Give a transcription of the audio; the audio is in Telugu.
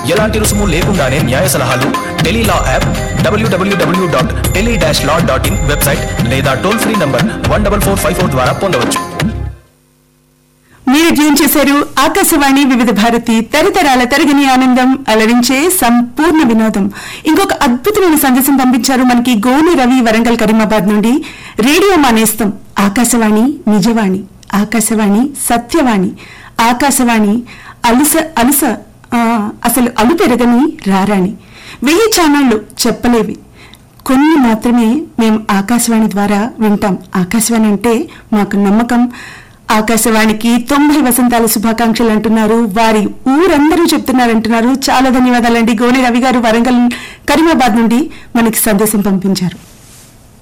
ఎలాంటి రుసుము లేకుండానే న్యాయ సలహాలు tele law app W W W dot tele dash law dot in website లేదా toll free number one double four five four ద్వారా పొందవచ్చు మీరు ట్యూన్ చేశారు ఆకాశవాణి వివిధ భారతి తరతరాల తరగని ఆనందం అలరించే సంపూర్ణ వినోదం ఇంకొక అద్భుతమైన సందేశం పంపించారు మనకి గోని రవి వరంగల్ కరీమాబాద్ నుండి రేడియో మానేస్తాం ఆకాశవాణి నిజవాణి ఆకాశవాణి సత్యవాణి ఆకాశవాణి అలుస అలుస ఆ, అసలు అలు పెరగని రారాణి వెయ్యి ఛానళ్లు చెప్పలేవి కొన్ని మాత్రమే మేము ఆకాశవాణి ద్వారా వింటాం ఆకాశవాణి అంటే మాకు నమ్మకం ఆకాశవాణికి తొంభై వసంతాల శుభాకాంక్షలు అంటున్నారు వారి ఊరందరూ చెప్తున్నారు అంటున్నారు చాలా ధన్యవాదాలండి గోనె రవి గారు వరంగల్ కరీమాబాద్ నుండి మనకి సందేశం పంపించారు